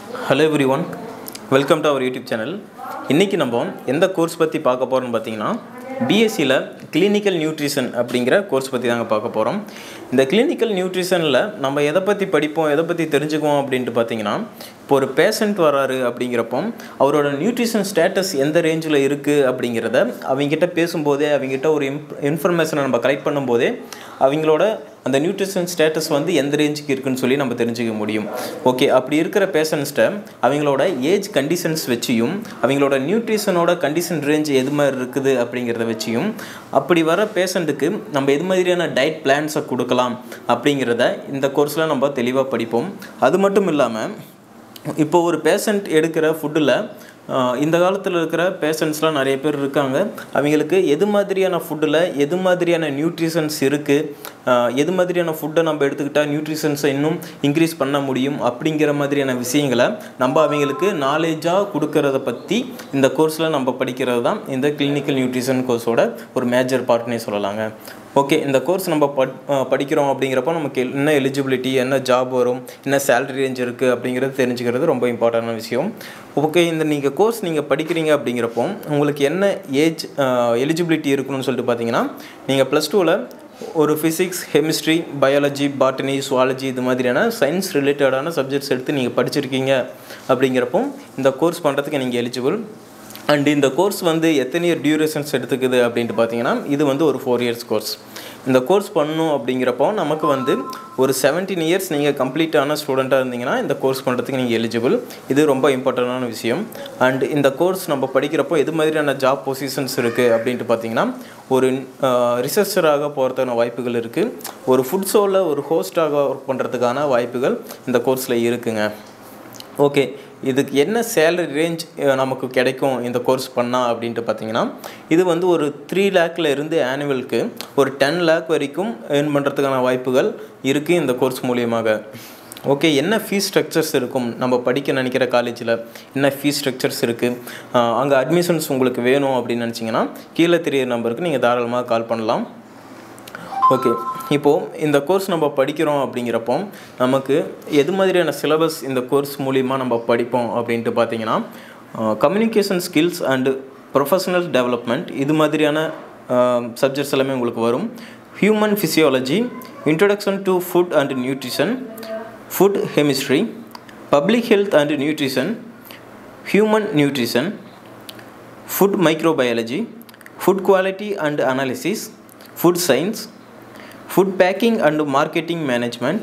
hello everyone welcome to our YouTube channel இன்றைக்கி நம்ம எந்த கோர்ஸ் பற்றி பார்க்க போகிறோம்னு பார்த்தீங்கன்னா பிஎஸ்சியில் கிளினிக்கல் நியூட்ரிஷன் அப்படிங்கிற கோர்ஸ் பற்றி தாங்க பார்க்க போகிறோம் இந்த கிளினிக்கல் நியூட்ரிஷனில் நம்ம எதை பற்றி படிப்போம் எதை பற்றி தெரிஞ்சுக்குவோம் அப்படின்ட்டு பார்த்தீங்கன்னா இப்போ ஒரு பேஷண்ட் வராரு அப்படிங்கிறப்போ அவரோட நியூட்ரிஷன் ஸ்டேட்டஸ் எந்த ரேஞ்சில் இருக்குது அப்படிங்கிறத அவங்ககிட்ட பேசும்போதே அவங்ககிட்ட ஒரு இன்ஃப் இன்ஃபர்மேஷனை நம்ம கலெக்ட் பண்ணும்போதே அவங்களோட அந்த நியூட்ரிஷன் ஸ்டேட்டஸ் வந்து எந்த ரேஞ்சுக்கு இருக்குன்னு சொல்லி நம்ம தெரிஞ்சுக்க முடியும் ஓகே அப்படி இருக்கிற பேஷண்ட்ஸ்கிட்ட அவங்களோட ஏஜ் கண்டிஷன்ஸ் வச்சியும் அவங்களோட நியூட்ரிஷனோட கண்டிஷன் ரேஞ்ச் எது மாதிரி இருக்குது அப்படிங்கிறத வச்சியும் அப்படி வர பேஷண்ட்டுக்கு நம்ம எது மாதிரியான டயட் பிளான்ஸை கொடுக்கலாம் அப்படிங்கிறத இந்த கோர்ஸில் நம்ம தெளிவாக படிப்போம் அது மட்டும் இல்லாமல் இப்போ ஒரு பேஷண்ட் எடுக்கிற ஃபுட்டில் இந்த காலத்தில் இருக்கிற பேஷண்ட்ஸ்லாம் நிறைய பேர் இருக்காங்க அவங்களுக்கு எது மாதிரியான ஃபுட்டில் எது மாதிரியான நியூட்ரிஷன்ஸ் இருக்குது எது மாதிரியான ஃபுட்டை நம்ம எடுத்துக்கிட்டால் நியூட்ரிஷன்ஸை இன்னும் இன்க்ரீஸ் பண்ண முடியும் அப்படிங்கிற மாதிரியான விஷயங்களை நம்ம அவங்களுக்கு நாலேஜாக கொடுக்கறத பற்றி இந்த கோர்ஸில் நம்ம படிக்கிறது தான் இந்த கிளினிக்கல் நியூட்ரிஷன் கோர்ஸோட ஒரு மேஜர் பார்ட்னே சொல்லலாங்க ஓகே இந்த கோர்ஸ் நம்ம பட் படிக்கிறோம் அப்படிங்கிறப்போ நமக்கு என்ன எலிஜிபிலிட்டி என்ன ஜாப் வரும் என்ன சேலரி ரேஞ்ச் இருக்குது அப்படிங்கிறது தெரிஞ்சுக்கிறது ரொம்ப இம்பார்ட்டண்டான விஷயம் ஓகே இந்த நீங்கள் கோர்ஸ் நீங்கள் படிக்கிறீங்க அப்படிங்கிறப்போ உங்களுக்கு என்ன ஏஜ் எலிஜிபிலிட்டி இருக்கணும்னு சொல்லிட்டு பார்த்தீங்கன்னா நீங்கள் ப்ளஸ் டூவில் ஒரு physics chemistry biology botany zoology இது மாதிரியான சயின்ஸ் ரிலேட்டடான சப்ஜெக்ட்ஸ் எடுத்து நீங்கள் படிச்சிருக்கீங்க அப்படிங்கிறப்போ இந்த கோர்ஸ் பண்ணுறதுக்கு நீங்கள் எலிஜிபிள் அண்ட் இந்த கோர்ஸ் வந்து எத்தனை இயர் டியூரேஷன்ஸ் எடுத்துக்குது அப்படின்ட்டு பார்த்தீங்கன்னா இது வந்து ஒரு ஃபோர் இயர்ஸ் கோர்ஸ் இந்த கோர்ஸ் பண்ணணும் அப்படிங்கிறப்போ நமக்கு வந்து ஒரு செவன்டீன் இயர்ஸ் நீங்கள் கம்ப்ளீட்டான ஸ்டூடெண்ட்டாக இருந்தீங்கன்னா இந்த கோர்ஸ் பண்ணுறதுக்கு நீங்கள் எலிஜிபிள் இது ரொம்ப இம்பார்ட்டண்டான விஷயம் அண்ட் இந்த கோர்ஸ் நம்ம படிக்கிறப்போ எது மாதிரியான ஜாப் பொசிஷன்ஸ் இருக்குது அப்படின்ட்டு பார்த்தீங்கன்னா ஒரு ரிசர்ச்சராக போகிறதுக்கான வாய்ப்புகள் இருக்குது ஒரு ஃபுட் ஷோவில் ஒரு ஹோஸ்டாக ஒர்க் பண்ணுறதுக்கான வாய்ப்புகள் இந்த கோர்ஸில் இருக்குங்க ஓகே இதுக்கு என்ன சேலரி ரேஞ்ச் நமக்கு கிடைக்கும் இந்த கோர்ஸ் பண்ணால் அப்படின்ட்டு பார்த்தீங்கன்னா இது வந்து ஒரு த்ரீ லேக்கில் இருந்து ஆனுவலுக்கு ஒரு டென் லேக் வரைக்கும் ஏர்ன் பண்ணுறதுக்கான வாய்ப்புகள் இருக்குது இந்த கோர்ஸ் மூலியமாக ஓகே என்ன ஃபீஸ் ஸ்ட்ரக்சர்ஸ் இருக்கும் நம்ம படிக்க நினைக்கிற காலேஜில் என்ன ஃபீஸ் ஸ்ட்ரக்சர்ஸ் இருக்குது அங்கே அட்மிஷன்ஸ் உங்களுக்கு வேணும் அப்படின்னு நினச்சிங்கன்னா கீழே தெரிய நம்பருக்கு நீங்கள் தாராளமாக கால் பண்ணலாம் ஓகே இப்போது இந்த கோர்ஸ் நம்ம படிக்கிறோம் அப்படிங்கிறப்போ நமக்கு எது மாதிரியான சிலபஸ் இந்த கோர்ஸ் மூலிமா நம்ம படிப்போம் அப்படின்ட்டு பார்த்தீங்கன்னா communication skills and professional development இது மாதிரியான சப்ஜெக்ட்ஸ் எல்லாமே உங்களுக்கு வரும் human physiology introduction to food and nutrition food chemistry public health and nutrition human nutrition food microbiology food quality and analysis food science food packing and marketing management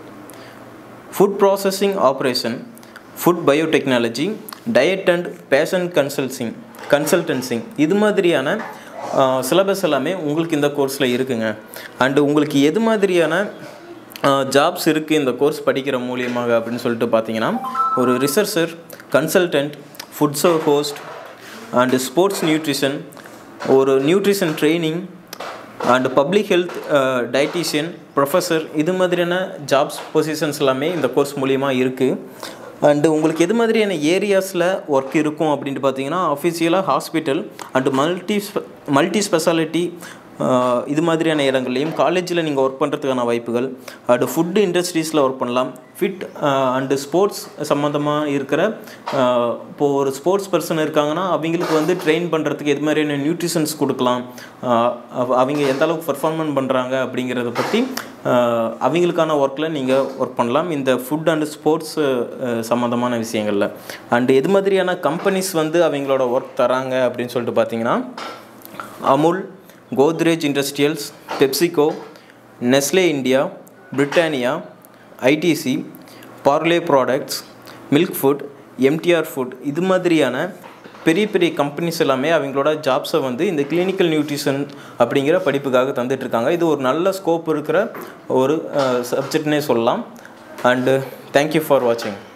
food processing operation food biotechnology diet and passion counselling consultancing இது மாதிரியான syllabus எல்லாமே உங்களுக்கு இந்த கோர்ஸில் இருக்குங்க and உங்களுக்கு எது மாதிரியான ஜாப்ஸ் இருக்குது இந்த கோர்ஸ் படிக்கிற மூலியமாக அப்படின்னு சொல்லிட்டு பார்த்தீங்கன்னா ஒரு researcher consultant food serve host and sports nutrition ஒரு nutrition training and public health dietitian professor இது மாதிரியான ஜாப்ஸ் பொசிஷன்ஸ் எல்லாமே இந்த கோர்ஸ் மூலிமா இருக்குது அண்டு உங்களுக்கு எது மாதிரியான ஏரியாஸில் ஒர்க் இருக்கும் அப்படின்ட்டு பார்த்தீங்கன்னா அஃபிஷியலாக hospital and multi multi speciality இது மாதிரியான இடங்கள்லையும் காலேஜில் நீங்கள் ஒர்க் பண்ணுறதுக்கான வாய்ப்புகள் அண்டு ஃபுட்டு இண்டஸ்ட்ரீஸில் ஒர்க் பண்ணலாம் ஃபிட் அண்டு ஸ்போர்ட்ஸ் சம்மந்தமாக இருக்கிற இப்போது ஒரு ஸ்போர்ட்ஸ் பர்சன் இருக்காங்கன்னா அவங்களுக்கு வந்து ட்ரெயின் பண்ணுறதுக்கு எது மாதிரியான நியூட்ரிஷன்ஸ் கொடுக்கலாம் அவங்க எந்த அளவுக்கு பர்ஃபார்மன்ஸ் பண்ணுறாங்க அப்படிங்கிறத பற்றி அவங்களுக்கான ஒர்க்கில் நீங்கள் ஒர்க் பண்ணலாம் இந்த ஃபுட் அண்டு ஸ்போர்ட்ஸ் சம்மந்தமான விஷயங்களில் அண்டு எது மாதிரியான கம்பெனிஸ் வந்து அவங்களோட ஒர்க் தராங்க அப்படின்னு சொல்லிட்டு பார்த்தீங்கன்னா Amul Godrej industrials PepsiCo Nestle India Britannia ITC Parle products milk food MTR food இது மாதிரியான பெரிய பெரிய கம்பெனிஸ் எல்லாமே அவங்களோட ஜாப்ஸை வந்து இந்த கிளினிக்கல் நியூட்ரிஷன் அப்படிங்கிற படிப்புக்காக தந்துட்டுருக்காங்க இது ஒரு நல்ல ஸ்கோப் இருக்கிற ஒரு சப்ஜெக்ட்னே சொல்லலாம் அண்டு தேங்க்யூ ஃபார் வாட்சிங்